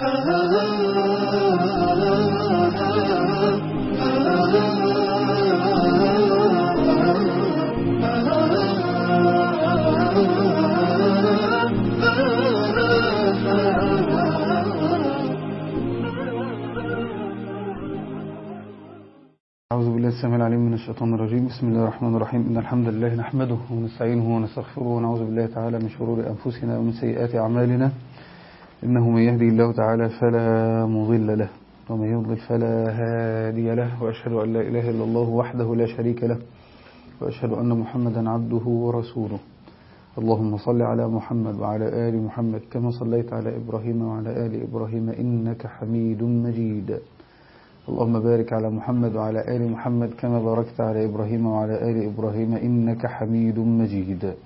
أعوذ بالله السميع العليم من الشيطان الرجيم بسم الله الرحمن الرحيم إن الحمد لله نحمده ونستعينه ونستغفره ونعوذ بالله تعالى من شرور أنفسنا ومن سيئات أعمالنا إنه من يهدي الله تعالى فلا مضل له ومن يضلل فلا هادي له وأشهد أن لا إله إلا الله وحده لا شريك له وأشهد أن محمدا عبده ورسوله اللهم صل على محمد وعلى آل محمد كما صليت على إبراهيم وعلى آل إبراهيم إنك حميد مجيد اللهم بارك على محمد وعلى آل محمد كما باركت على إبراهيم وعلى آل إبراهيم إنك حميد مجيد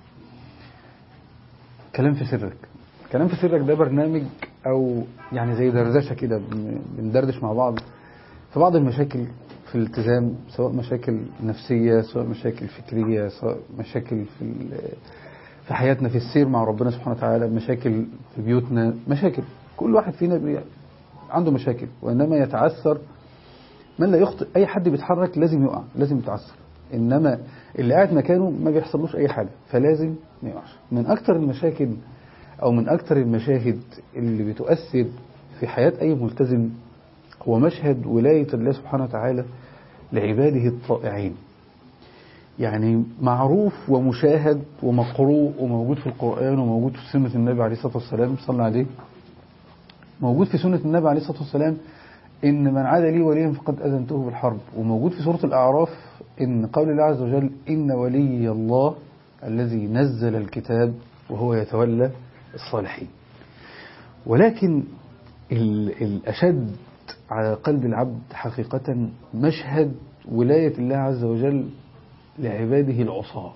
كلام في سرك كلام في سرك ده برنامج أو يعني زي دردشة كده بن- بندردش مع بعض في بعض المشاكل في الالتزام سواء مشاكل نفسية سواء مشاكل فكرية سواء مشاكل في ال- في حياتنا في السير مع ربنا سبحانه وتعالى مشاكل في بيوتنا مشاكل كل واحد فينا بي- عنده مشاكل وإنما يتعثر من لا يخطئ اي حد بيتحرك لازم يقع لازم يتعثر انما اللي قاعد مكانه ما بيحصلوش اي حاجه فلازم ما يقعش من اكتر المشاكل او من اكتر المشاهد اللي بتؤثر في حياه اي ملتزم هو مشهد ولايه الله سبحانه وتعالى لعباده الطائعين يعني معروف ومشاهد ومقروء وموجود في القرآن وموجود في سنة النبي عليه الصلاة والسلام صلى عليه موجود في سنة النبي عليه الصلاة والسلام إن من عاد لي وليا فقد أذنته بالحرب وموجود في سورة الأعراف إن قول الله عز وجل إن ولي الله الذي نزل الكتاب وهو يتولى الصالحين ولكن ال- الأشد على قلب العبد حقيقة مشهد ولاية الله عز وجل لعباده العصاة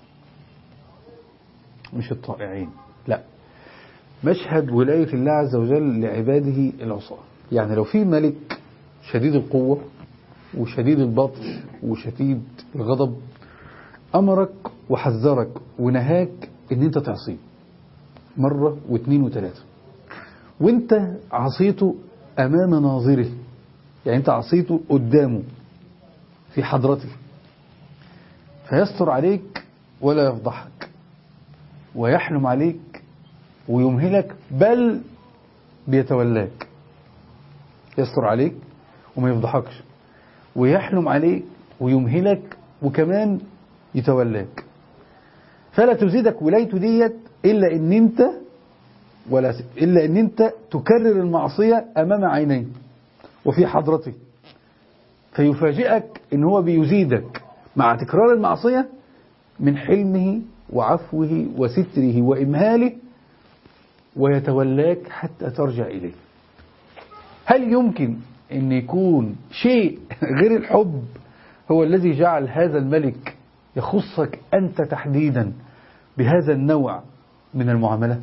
مش الطائعين لا مشهد ولاية الله عز وجل لعباده العصاة يعني لو في ملك شديد القوة وشديد البطش وشديد الغضب أمرك وحذرك ونهاك إن أنت تعصيه مرة واثنين وثلاثة وانت عصيته أمام ناظره يعني انت عصيته قدامه في حضرته فيستر عليك ولا يفضحك ويحلم عليك ويمهلك بل بيتولاك يستر عليك وما يفضحكش ويحلم عليك ويمهلك وكمان يتولاك فلا تزيدك ولايته ديت الا ان انت ولا س- الا ان انت تكرر المعصيه امام عينيه وفي حضرته فيفاجئك ان هو بيزيدك مع تكرار المعصيه من حلمه وعفوه وستره وامهاله ويتولاك حتى ترجع اليه هل يمكن ان يكون شيء غير الحب هو الذي جعل هذا الملك يخصك انت تحديدا بهذا النوع من المعامله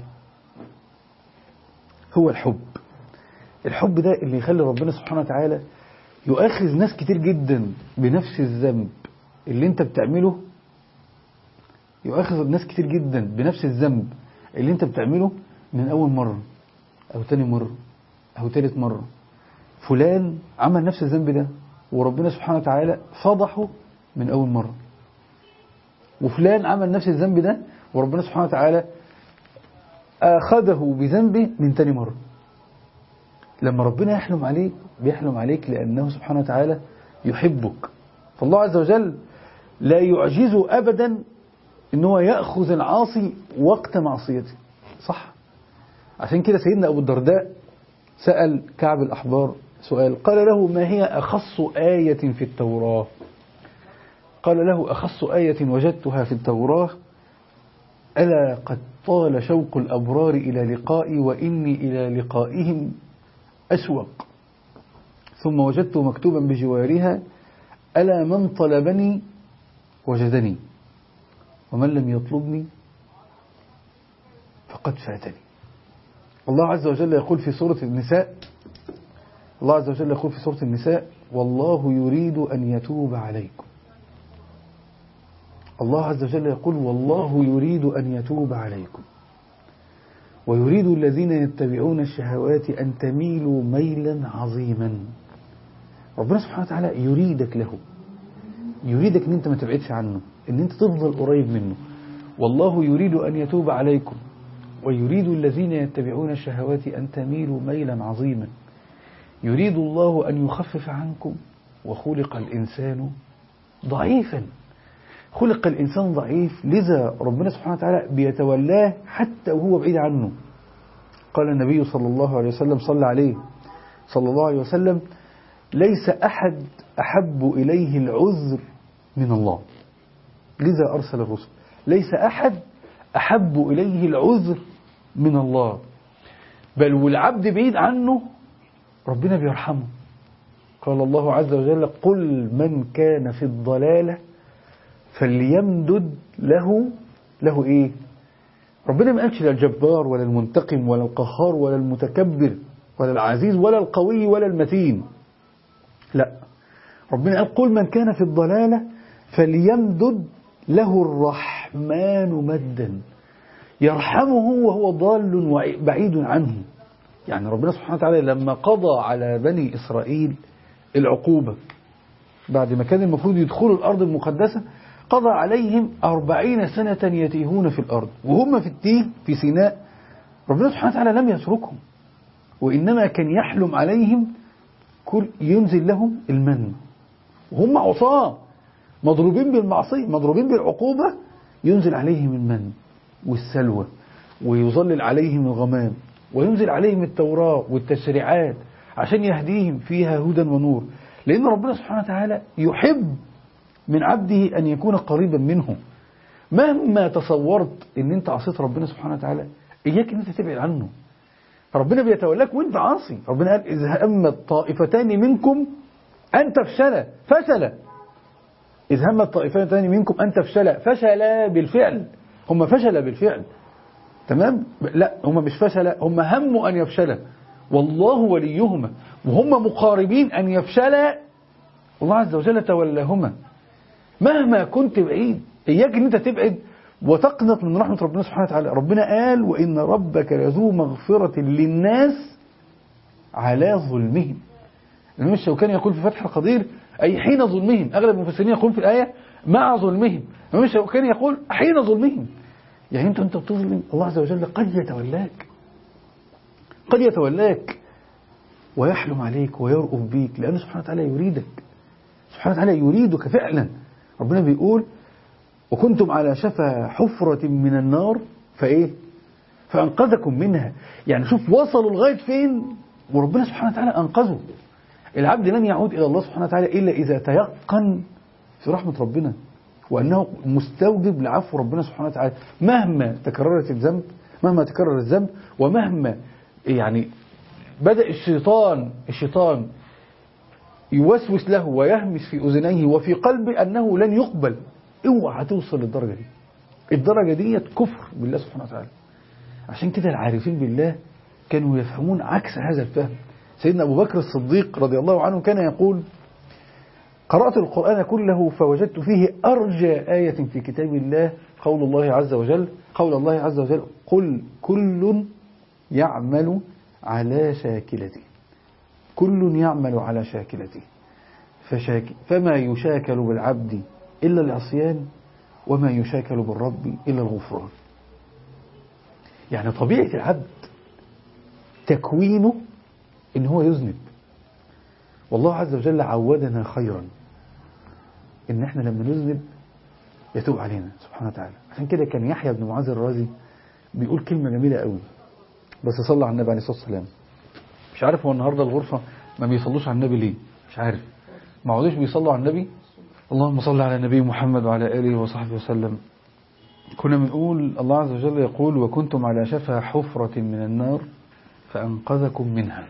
هو الحب الحب ده اللي يخلي ربنا سبحانه وتعالى يؤاخذ ناس كتير جدا بنفس الذنب اللي انت بتعمله يؤاخذ ناس كتير جدا بنفس الذنب اللي انت بتعمله من اول مرة او تاني مرة او تالت مرة فلان عمل نفس الذنب ده وربنا سبحانه وتعالى فضحه من اول مرة وفلان عمل نفس الذنب ده وربنا سبحانه وتعالى أخذه بذنبه من تاني مرة لما ربنا يحلم عليك بيحلم عليك لأنه سبحانه وتعالى يحبك فالله عز وجل لا يعجزه أبدا إن هو يأخذ العاصي وقت معصيته صح عشان كده سيدنا أبو الدرداء سأل كعب الأحبار سؤال قال له ما هي أخص آية في التوراة قال له أخص آية وجدتها في التوراة ألا قد طال شوق الأبرار إلى لقائي وإني إلى لقائهم أشوق ثم وجدت مكتوبا بجوارها ألا من طلبني وجدني ومن لم يطلبني فقد فاتني الله عز وجل يقول في سورة النساء الله عز وجل يقول في سورة النساء والله يريد أن يتوب عليكم الله عز وجل يقول والله يريد أن يتوب عليكم ويريد الذين يتبعون الشهوات أن تميلوا ميلا عظيما ربنا سبحانه وتعالى يريدك له يريدك ان انت ما تبعدش عنه ان انت تفضل قريب منه والله يريد ان يتوب عليكم ويريد الذين يتبعون الشهوات ان تميلوا ميلا عظيما يريد الله ان يخفف عنكم وخلق الانسان ضعيفا خلق الانسان ضعيف لذا ربنا سبحانه وتعالى بيتولاه حتى وهو بعيد عنه قال النبي صلى الله عليه وسلم صلى عليه صلى الله عليه وسلم ليس أحد أحب إليه العذر من الله لذا أرسل الرسل ليس أحد أحب إليه العذر من الله بل والعبد بعيد عنه ربنا بيرحمه قال الله عز وجل قل من كان في الضلالة فليمدد له له إيه ربنا ما قالش لا الجبار ولا المنتقم ولا القهار ولا المتكبر ولا العزيز ولا القوي ولا المتين لا ربنا قال قل من كان في الضلالة فليمدد له الرحمن مدا يرحمه وهو ضال بعيد عنه يعني ربنا سبحانه وتعالى لما قضى على بني إسرائيل العقوبة بعد ما كان المفروض يدخلوا الأرض المقدسة قضى عليهم أربعين سنة يتيهون في الأرض وهم في التيه في سيناء ربنا سبحانه وتعالى لم يتركهم وإنما كان يحلم عليهم كل ينزل لهم المن وهم عصاة مضروبين بالمعصية مضروبين بالعقوبة ينزل عليهم المن والسلوى ويظلل عليهم الغمام وينزل عليهم التوراة والتشريعات عشان يهديهم فيها هدى ونور لأن ربنا سبحانه وتعالى يحب من عبده أن يكون قريبا منه مهما تصورت أن أنت عصيت ربنا سبحانه وتعالى إياك أن أنت تبعد عنه ربنا بيتولاك وانت عاصي ربنا قال إذا همت طائفتان منكم أن تفشلا فشلا إذ همت طائفتان منكم أن تفشلا فشلا بالفعل هم فشل بالفعل تمام لا هم مش فشل هم هموا أن يفشلا والله وليهما وهم مقاربين أن يفشلا الله عز وجل تولاهما مهما كنت بعيد إياك أن أنت تبعد وتقنط من رحمة ربنا سبحانه وتعالى ربنا قال وإن ربك لذو مغفرة للناس على ظلمهم الإمام الشوكاني يقول في فتح القدير أي حين ظلمهم أغلب المفسرين يقول في الآية مع ظلمهم الإمام الشوكاني يقول حين ظلمهم يعني أنت أنت بتظلم الله عز وجل قد يتولاك قد يتولاك ويحلم عليك ويرؤف بيك لأنه سبحانه وتعالى يريدك سبحانه وتعالى يريدك فعلا ربنا بيقول وكنتم على شفا حفرة من النار فإيه فأنقذكم منها يعني شوف وصلوا لغاية فين وربنا سبحانه وتعالى أنقذه العبد لن يعود إلى الله سبحانه وتعالى إلا إذا تيقن في رحمة ربنا وأنه مستوجب لعفو ربنا سبحانه وتعالى مهما تكررت الذنب مهما تكرر الذنب ومهما يعني بدأ الشيطان الشيطان يوسوس له ويهمس في أذنيه وفي قلبه أنه لن يقبل اوعى توصل للدرجة دي الدرجة دي كفر بالله سبحانه وتعالى عشان كده العارفين بالله كانوا يفهمون عكس هذا الفهم سيدنا أبو بكر الصديق رضي الله عنه كان يقول قرأت القرآن كله فوجدت فيه أرجى آية في كتاب الله قول الله عز وجل قول الله عز وجل قل كل يعمل على شاكلته كل يعمل على شاكلته فشاك فما يشاكل بالعبد إلا العصيان وما يشاكل بالرب إلا الغفران يعني طبيعة العبد تكوينه إن هو يذنب والله عز وجل عودنا خيرا إن إحنا لما نذنب يتوب علينا سبحانه وتعالى عشان كده كان يحيى بن معاذ الرازي بيقول كلمة جميلة قوي بس صلى على النبي عليه الصلاة والسلام مش عارف هو النهاردة الغرفة ما بيصلوش على النبي ليه مش عارف ما عودوش بيصلوا على النبي اللهم صل على النبي محمد وعلى آله وصحبه وسلم كنا بنقول الله عز وجل يقول وكنتم على شفا حفرة من النار فأنقذكم منها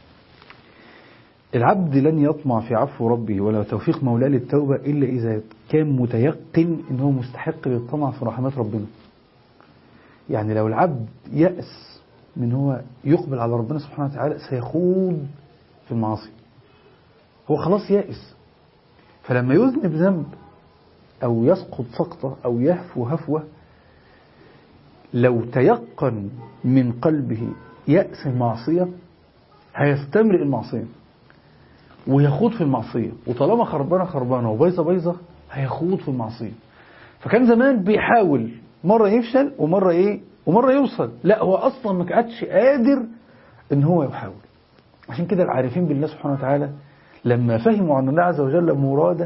العبد لن يطمع في عفو ربه ولا توفيق مولاه للتوبة إلا إذا كان متيقن أنه مستحق للطمع في رحمات ربنا يعني لو العبد يأس من هو يقبل على ربنا سبحانه وتعالى سيخوض في المعاصي هو خلاص يائس فلما يذنب ذنب أو يسقط سقطة أو يهفو هفوة لو تيقن من قلبه يأس المعصية هيستمرئ المعصية ويخوض في المعصية وطالما خربانة خربانة وبيضة بيضة هيخوض في المعصية فكان زمان بيحاول مرة يفشل ومرة ايه ومرة يوصل لا هو اصلا ما كانش قادر ان هو يحاول عشان كده العارفين بالله سبحانه وتعالى لما فهموا عن الله عز وجل مراده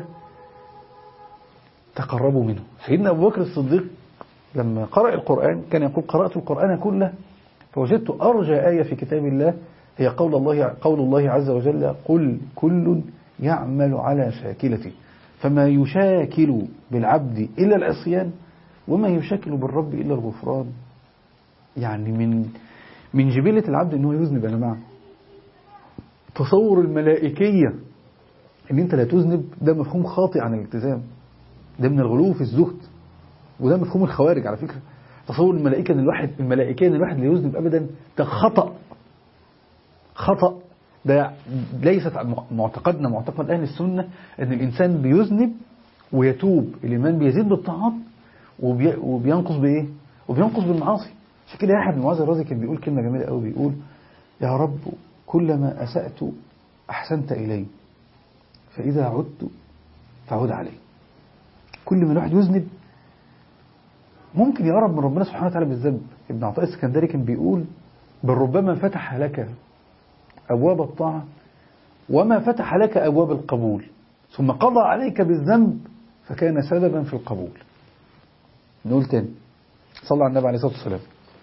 تقربوا منه سيدنا أبو بكر الصديق لما قرأ القرآن كان يقول قرأت القرآن كله فوجدت أرجى آية في كتاب الله هي قول الله قول الله عز وجل قل كل يعمل على شاكلته فما يشاكل بالعبد إلا العصيان وما يشاكل بالرب إلا الغفران يعني من من جبلة العبد أنه يذنب يا جماعة تصور الملائكية أن أنت لا تذنب ده مفهوم خاطئ عن الالتزام ده من الغلو في الزهد وده مفهوم الخوارج على فكرة تصور الملائكة ان الواحد الملائكية ان الواحد لا يذنب ابدا ده خطأ خطأ ده ليست معتقدنا معتقد اهل السنة ان الانسان بيذنب ويتوب الايمان بيزيد بالطاعات وبي وبينقص بايه وبينقص بالمعاصي عشان كده احد معاذ الرازي كان بيقول كلمة جميلة قوي بيقول يا رب كلما اسأت احسنت الي فاذا عدت فعد علي كل ما الواحد يذنب ممكن يقرب من ربنا سبحانه وتعالى بالذنب ابن عطاء السكندري كان بيقول بل ربما فتح لك أبواب الطاعة وما فتح لك أبواب القبول ثم قضى عليك بالذنب فكان سببا في القبول نقول تاني صلى على النبي عليه الصلاة والسلام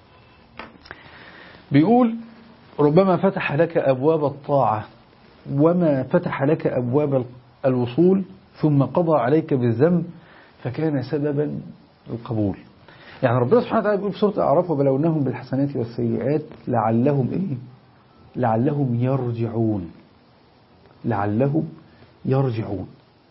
بيقول ربما فتح لك أبواب الطاعة وما فتح لك أبواب الوصول ثم قضى عليك بالذنب فكان سببا للقبول يعني ربنا سبحانه وتعالى بيقول في سورة الأعراف وبلوناهم بالحسنات والسيئات لعلهم إيه لعلهم يرجعون لعلهم يرجعون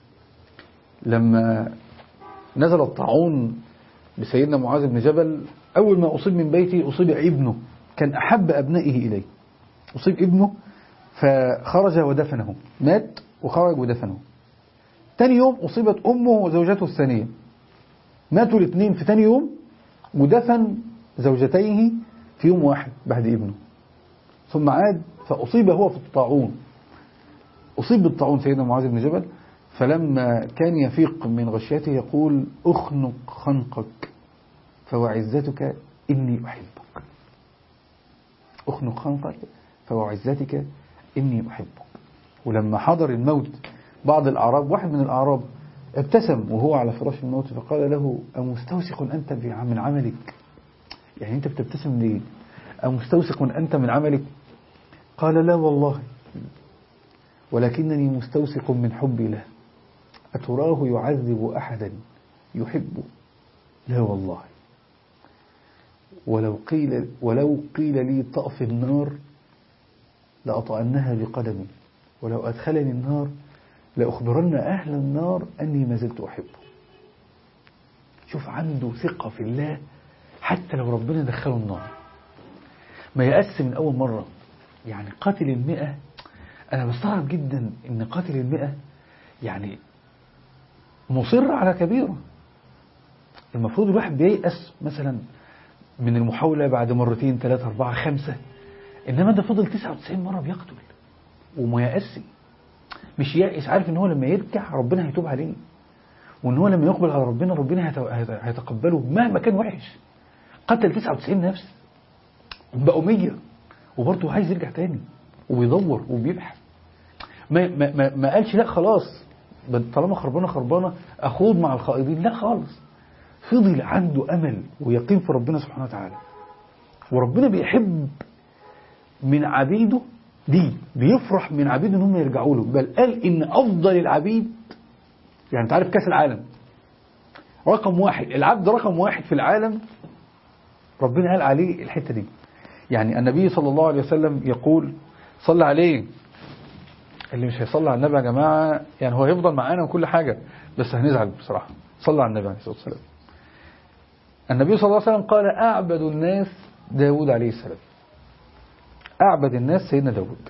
لما نزل الطاعون بسيدنا معاذ بن جبل أول ما أصيب من بيته أصيب ابنه كان أحب أبنائه إليه أصيب ابنه فخرج ودفنه مات وخرج ودفنه تاني يوم أصيبت أمه وزوجته الثانية ماتوا الاثنين في تاني يوم ودفن زوجتيه في يوم واحد بعد ابنه ثم عاد فأصيب هو في الطاعون أصيب بالطاعون سيدنا معاذ بن جبل فلما كان يفيق من غشيته يقول أخنق خنقك فوعزتك إني أحبك أخنق خنقك فوعزتك إني أحبك ولما حضر الموت بعض الأعراب واحد من الأعراب ابتسم وهو على فراش الموت فقال له أمستوثق أنت من عملك يعني أنت بتبتسم ليه أمستوثق أنت من عملك قال لا والله ولكنني مستوثق من حبي له أتراه يعذب أحدا يحبه لا والله ولو قيل, ولو قيل لي طأف النار لأطأنها بقدمي ولو أدخلني النار لأخبرن أهل النار أني ما زلت أحبه شوف عنده ثقة في الله حتى لو ربنا دخله النار ما يأس من أول مرة يعني قاتل المئة أنا بستغرب جدا إن قاتل المئة يعني مصر على كبيرة المفروض الواحد بييأس مثلا من المحاولة بعد مرتين ثلاثة أربعة خمسة إنما ده فضل 99 مرة بيقتل وما يأسي مش يائس عارف ان هو لما يرجع ربنا هيتوب عليه وان هو لما يقبل على ربنا ربنا هيتقبله مهما كان وحش قتل 99 نفس بقوا 100 وبرضه عايز يرجع تاني وبيدور وبيبحث ما, ما, ما, ما قالش لا خلاص طالما خربانه خربانه اخوض مع الخائضين لا خالص فضل عنده امل ويقين في ربنا سبحانه وتعالى وربنا بيحب من عبيده دي بيفرح من عبيده ان هم يرجعوا له بل قال ان افضل العبيد يعني انت عارف كاس العالم رقم واحد العبد رقم واحد في العالم ربنا قال عليه الحتة دي يعني النبي صلى الله عليه وسلم يقول صلى عليه اللي مش هيصلي على النبي يا جماعة يعني هو هيفضل معانا وكل حاجة بس هنزعل بصراحة صلى على النبي عليه الصلاة والسلام النبي صلى الله عليه وسلم قال أعبد الناس داود عليه السلام أعبد الناس سيدنا داود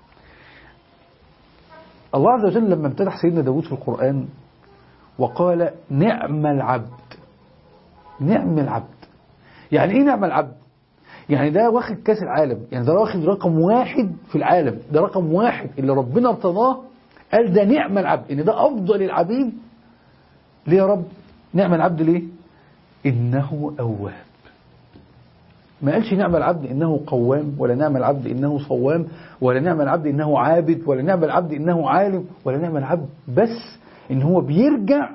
الله عز وجل لما امتدح سيدنا داود في القرآن وقال نعم العبد نعم العبد يعني ايه نعم العبد يعني ده واخد كاس العالم يعني ده واخد رقم واحد في العالم ده رقم واحد اللي ربنا ارتضاه قال ده نعم العبد ان ده افضل العبيد ليه يا رب نعم العبد ليه انه اواب ما قالش نعم العبد انه قوام ولا نعم العبد انه صوام ولا نعم العبد انه عابد ولا نعم العبد انه عالم ولا نعم العبد بس ان هو بيرجع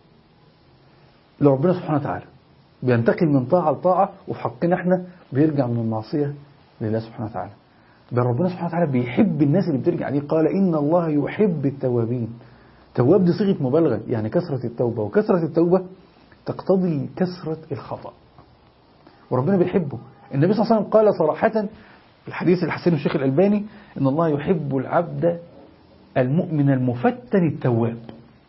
لربنا سبحانه وتعالى بينتقل من طاعة لطاعة وفي حقنا احنا بيرجع من المعصية لله سبحانه وتعالى بل ربنا سبحانه وتعالى بيحب الناس اللي بترجع ليه قال إن الله يحب التوابين تواب دي صيغة مبالغة يعني كثرة التوبة وكثرة التوبة تقتضي كثرة الخطأ وربنا بيحبه النبي صلى الله عليه وسلم قال صراحة في الحديث الحسين الشيخ الألباني إن الله يحب العبد المؤمن المفتن التواب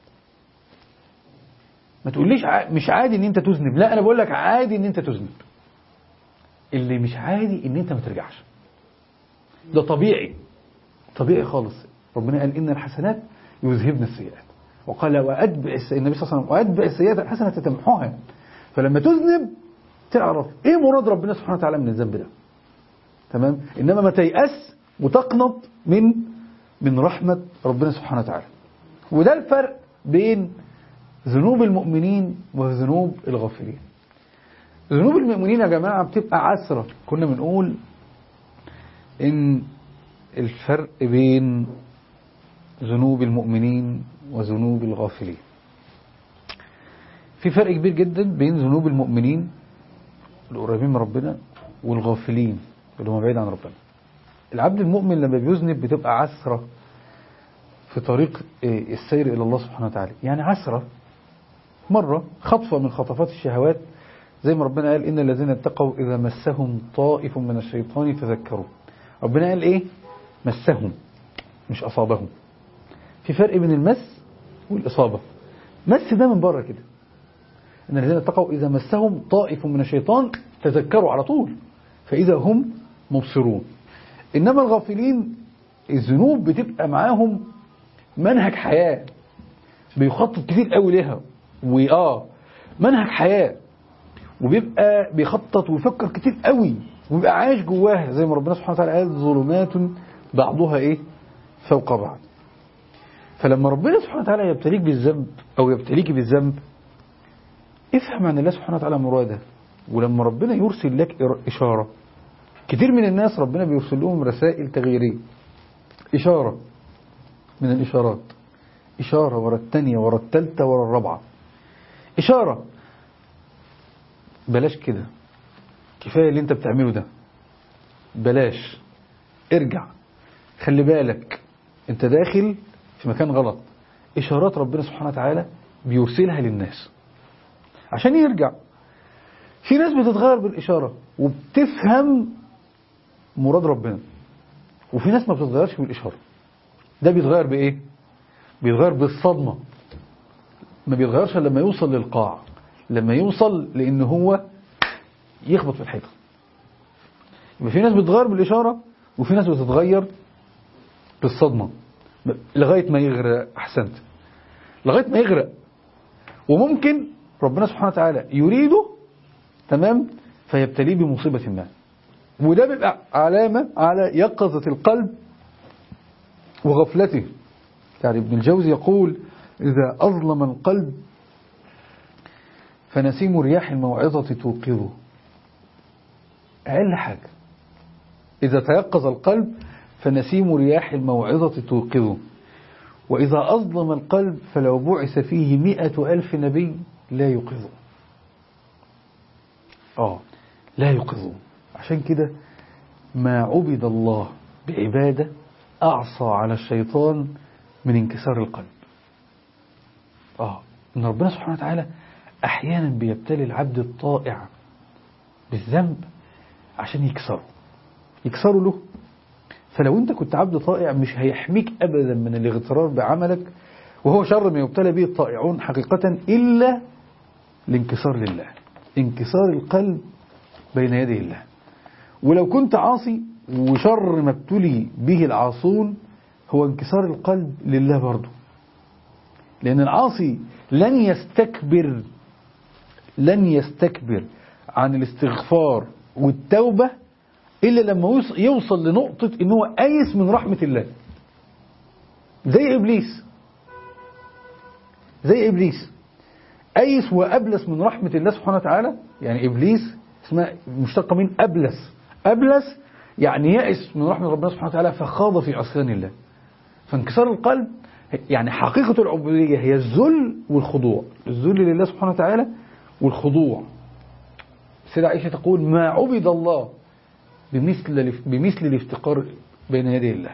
ما تقوليش ع... مش عادي ان انت تذنب لا انا بقول لك عادي ان انت تذنب اللي مش عادي ان انت ما ترجعش ده طبيعي طبيعي خالص ربنا قال ان الحسنات يذهبن السيئات وقال واتبع الس... النبي صلى الله عليه وسلم واتبع السيئات الحسنه تمحوها فلما تذنب تعرف ايه مراد ربنا سبحانه وتعالى من الذنب ده تمام انما ما تيأس وتقنط من من رحمه ربنا سبحانه وتعالى وده الفرق بين ذنوب المؤمنين وذنوب الغافلين ذنوب المؤمنين يا جماعة بتبقى عسرة كنا بنقول إن الفرق بين ذنوب المؤمنين وذنوب الغافلين في فرق كبير جدا بين ذنوب المؤمنين القريبين من ربنا والغافلين اللي هم بعيد عن ربنا العبد المؤمن لما بيذنب بتبقى عسرة في طريق السير إلى الله سبحانه وتعالى يعني عسرة مرة خطفة من خطفات الشهوات زي ما ربنا قال إن الذين اتقوا إذا مسهم طائف من الشيطان تذكروا ربنا قال إيه مسهم مش أصابهم في فرق بين المس والإصابة مس ده من بره كده إن الذين اتقوا إذا مسهم طائف من الشيطان تذكروا على طول فإذا هم مبصرون إنما الغافلين الذنوب بتبقى معاهم منهج حياة بيخطط كتير قوي ليها وآه منهج حياة وبيبقى بيخطط ويفكر كتير قوي وبيبقى عايش جواها زي ما ربنا سبحانه وتعالى قال ظلمات بعضها ايه فوق بعض فلما ربنا سبحانه وتعالى يبتليك بالذنب او يبتليك بالذنب افهم عن الله سبحانه وتعالى مراده ولما ربنا يرسل لك إشارة كتير من الناس ربنا بيرسل لهم رسائل تغييرية إشارة من الإشارات إشارة ورا الثانية ورا الثالثة ورا الرابعة إشارة بلاش كده كفاية اللي انت بتعمله ده بلاش ارجع خلي بالك انت داخل في مكان غلط إشارات ربنا سبحانه وتعالى بيرسلها للناس عشان يرجع في ناس بتتغير بالإشارة وبتفهم مراد ربنا وفي ناس ما بتتغيرش بالإشارة ده بيتغير بإيه بيتغير بالصدمة ما بيتغيرش لما يوصل للقاع لما يوصل لأن هو يخبط في الحيطة يبقى في ناس بتتغير بالإشارة وفي ناس بتتغير بالصدمة لغاية ما يغرق أحسنت لغاية ما يغرق وممكن ربنا سبحانه وتعالى يريده تمام فيبتليه بمصيبة ما وده بيبقى علامة على يقظة القلب وغفلته يعني ابن الجوزي يقول إذا أظلم القلب فنسيم رياح الموعظة توقظه أقل حاجة إذا تيقظ القلب فنسيم رياح الموعظة توقظه وإذا أظلم القلب فلو بعث فيه مئة ألف نبي لا يوقظه آه لا يوقظه عشان كده ما عبد الله بعبادة أعصى على الشيطان من انكسار القلب آه إن ربنا سبحانه وتعالى أحيانا بيبتلي العبد الطائع بالذنب عشان يكسره يكسره له فلو انت كنت عبد طائع مش هيحميك ابدا من الاغترار بعملك وهو شر ما يبتلى به الطائعون حقيقة إلا الانكسار لله انكسار القلب بين يدي الله ولو كنت عاصي وشر ما ابتلي به العاصون هو انكسار القلب لله برضه لأن العاصي لن يستكبر لن يستكبر عن الاستغفار والتوبة إلا لما يوصل لنقطة إن هو أيس من رحمة الله زي إبليس زي إبليس أيس وأبلس من رحمة الله سبحانه وتعالى يعني إبليس اسمها مشتقة من أبلس أبلس يعني يأس من رحمة ربنا سبحانه وتعالى فخاض في عصيان الله فانكسار القلب يعني حقيقة العبودية هي الذل والخضوع الذل لله سبحانه وتعالى والخضوع سيدة عائشة تقول ما عبد الله بمثل بمثل الافتقار بين يدي الله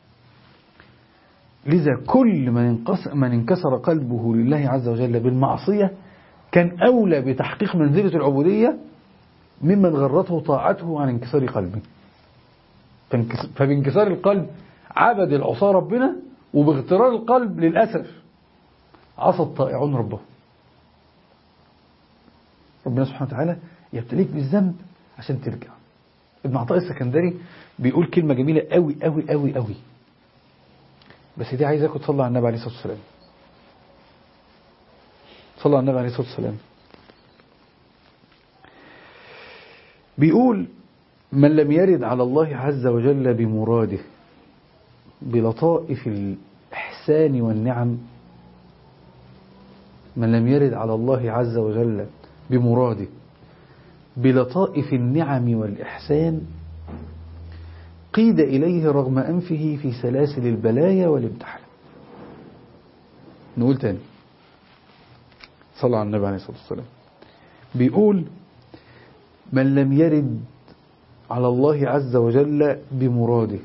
لذا كل من انكسر, من انكسر قلبه لله عز وجل بالمعصية كان أولى بتحقيق منزلة العبودية ممن غرته طاعته عن انكسار قلبه فبانكسار القلب عبد العصا ربنا وباغترار القلب للأسف عصى الطائعون ربه ربنا سبحانه وتعالى يبتليك بالذنب عشان ترجع ابن عطاء السكندري بيقول كلمة جميلة قوي قوي قوي قوي بس دي عايزاكم تصلوا على النبي عليه الصلاة والسلام صلوا على النبي عليه الصلاة والسلام بيقول من لم يرد على الله عز وجل بمراده بلطائف الإحسان والنعم من لم يرد على الله عز وجل بمراده بلطائف النعم والإحسان قيد إليه رغم أنفه في سلاسل البلايا والامتحان نقول تاني صلى على النبي عليه الصلاة والسلام بيقول من لم يرد على الله عز وجل بمراده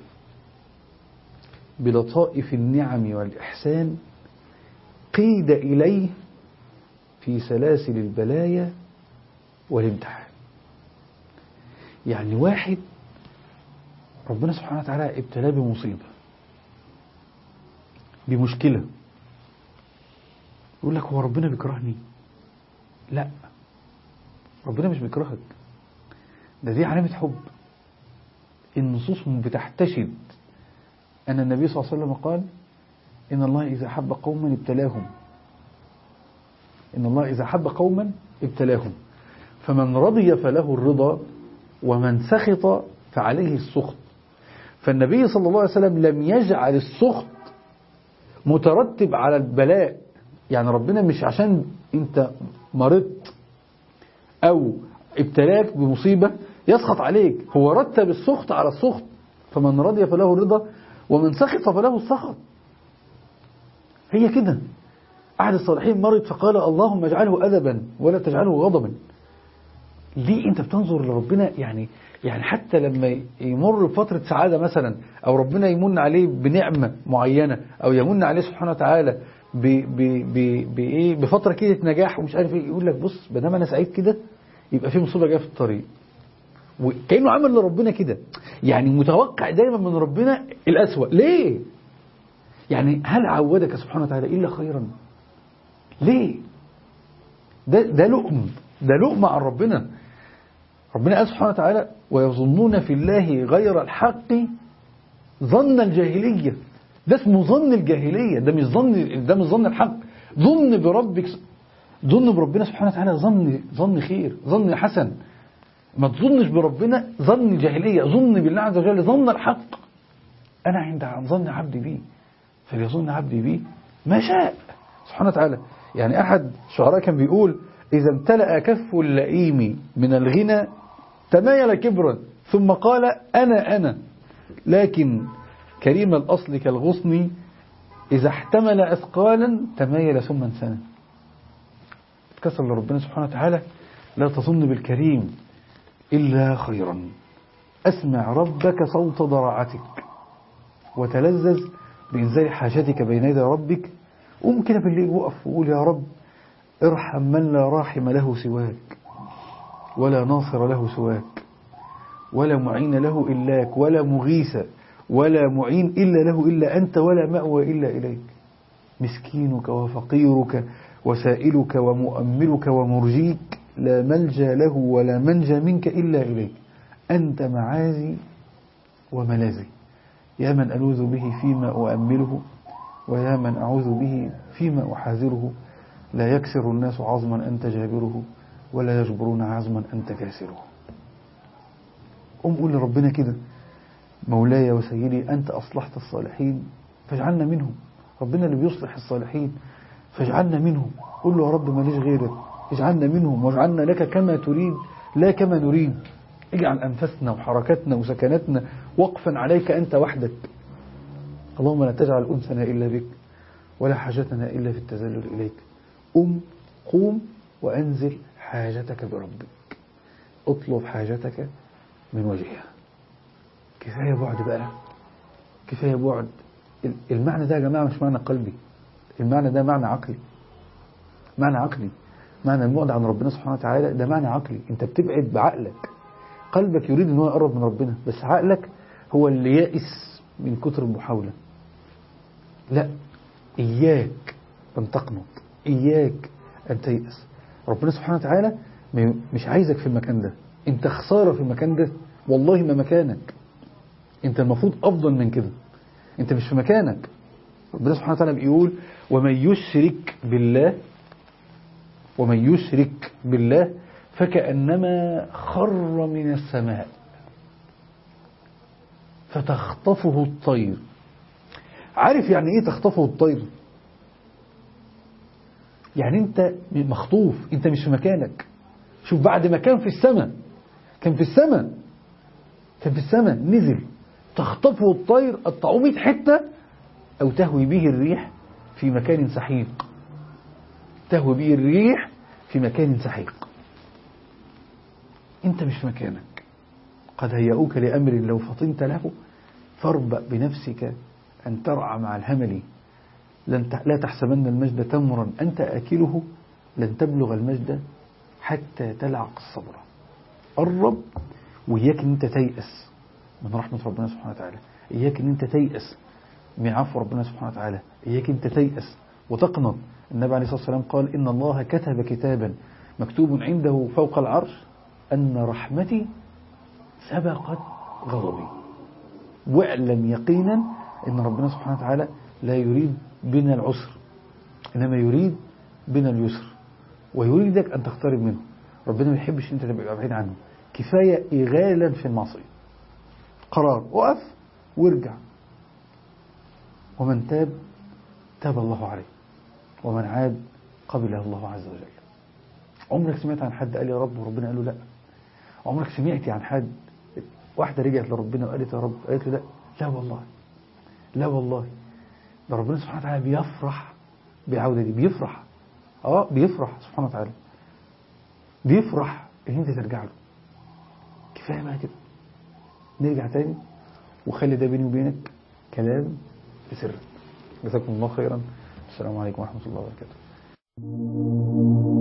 بلطائف النعم والإحسان قيد إليه في سلاسل البلايا والامتحان يعني واحد ربنا سبحانه وتعالى ابتلاه بمصيبة بمشكلة يقول لك هو ربنا بيكرهني لا ربنا مش بيكرهك ده دي علامة حب النصوص بتحتشد أن النبي صلى الله عليه وسلم قال إن الله إذا حب قوما ابتلاهم إن الله إذا حب قوما ابتلاهم فمن رضي فله الرضا ومن سخط فعليه السخط فالنبي صلى الله عليه وسلم لم يجعل السخط مترتب على البلاء يعني ربنا مش عشان انت مرضت او ابتلاك بمصيبة يسخط عليك هو رتب السخط على السخط فمن رضي فله الرضا ومن سخط فله السخط هي كده أحد الصالحين مرض فقال اللهم اجعله أدبا ولا تجعله غضبا ليه انت بتنظر لربنا يعني يعني حتى لما يمر بفترة سعادة مثلا او ربنا يمن عليه بنعمة معينة او يمن عليه سبحانه وتعالى بايه بفترة كده نجاح ومش عارف ايه يقول لك بص ما دام انا سعيد كده يبقى في مصيبة جايه في الطريق وكأنه عمل لربنا كده يعني متوقع دايما من ربنا الأسوأ ليه يعني هل عودك سبحانه وتعالى إلا خيرا ليه ده, ده لؤم ده لؤم عن ربنا ربنا قال سبحانه وتعالى ويظنون في الله غير الحق ظن الجاهلية ده اسمه ظن الجاهلية ده مش ظن ده مش ظن الحق ظن بربك ظن بربنا سبحانه وتعالى ظن ظن خير ظن حسن ما تظنش بربنا ظن جاهلية ظن بالله عز وجل ظن الحق أنا عند ظن عبدي بي فليظن عبدي بي ما شاء سبحانه وتعالى يعني أحد الشعراء كان بيقول إذا امتلأ كف اللئيم من الغنى تمايل كبرا ثم قال أنا أنا لكن كريم الأصل كالغصن إذا احتمل أثقالا تمايل ثم انسنى اتكسر لربنا سبحانه وتعالى لا تظن بالكريم إلا خيرا أسمع ربك صوت ضراعتك وتلذذ بإنزال حاجتك بين يدي ربك قوم كده بالليل وقف وقول يا رب ارحم من لا راحم له سواك ولا ناصر له سواك ولا معين له إلاك ولا مغيث ولا معين إلا له إلا أنت ولا مأوى إلا إليك مسكينك وفقيرك وسائلك ومؤملك ومرجيك لا ملجا له ولا منجا منك إلا إليك أنت معازي وملاذي يا من ألوذ به فيما أؤمله ويا من أعوذ به فيما أحاذره لا يكسر الناس عظما أنت جابره ولا يجبرون عزما أنت كاسره قم قول لربنا كده مولاي وسيدي أنت أصلحت الصالحين فاجعلنا منهم ربنا اللي بيصلح الصالحين فاجعلنا منهم قول له يا رب ماليش غيرك اجعلنا منهم واجعلنا لك كما تريد لا كما نريد اجعل أنفسنا وحركاتنا وسكناتنا وقفا عليك أنت وحدك اللهم لا تجعل أنسنا إلا بك ولا حاجتنا إلا في التذلل إليك قم قوم وأنزل حاجتك بربك اطلب حاجتك من وجهها كفاية بعد بقى كفاية بعد المعنى ده يا جماعة مش معنى قلبي المعنى ده معنى عقلي معنى عقلي معنى البعد عن ربنا سبحانه وتعالى ده معنى عقلي انت بتبعد بعقلك قلبك يريد ان هو يقرب من ربنا بس عقلك هو اللي يائس من كتر المحاولة لا إياك أن تقنط إياك أن تيأس ربنا سبحانه وتعالى مش عايزك في المكان ده انت خسارة في المكان ده والله ما مكانك انت المفروض أفضل من كده انت مش في مكانك ربنا سبحانه وتعالى بيقول ومن يشرك بالله ومن يشرك بالله فكأنما خر من السماء فتخطفه الطير عارف يعني ايه تخطفه الطير يعني انت مخطوف انت مش في مكانك شوف بعد ما كان في السماء كان في السماء كان في السماء نزل تخطفه الطير قطعوه 100 حته او تهوي به الريح في مكان سحيق تهوي به الريح في مكان سحيق انت مش في مكانك قد هيئوك لأمر لو فطنت له فاربأ بنفسك أن ترعى مع الهمل لن لا تحسبن المجد تمرا أنت آكله لن تبلغ المجد حتى تلعق الصبر قرب وإياك أن أنت تيأس من رحمة ربنا سبحانه وتعالى إياك أن أنت تيأس من عفو ربنا سبحانه وتعالى إياك أن أنت تيأس وتقنط النبي عليه الصلاة والسلام قال إن الله كتب كتابا مكتوب عنده فوق العرش أن رحمتي سبقت غضبي واعلم يقينا أن ربنا سبحانه وتعالى لا يريد بنا العسر إنما يريد بنا اليسر ويريدك أن تقترب منه ربنا ما يحبش أنت تبقى بعيد عنه كفاية إغالا في المعصية قرار وقف وارجع ومن تاب تاب الله عليه ومن عاد قبله الله عز وجل عمرك سمعت عن حد قال يا رب وربنا قال له لا عمرك سمعتي عن حد واحدة رجعت لربنا وقالت يا رب قالت له لا لا والله لا والله ده ربنا سبحانه وتعالى بيفرح بالعودة دي بيفرح اه بيفرح سبحانه وتعالى بيفرح ان انت ترجع له كفاية بقى كده نرجع تاني وخلي ده بيني وبينك كلام بسر جزاكم الله خيرا السلام عليكم ورحمة الله وبركاته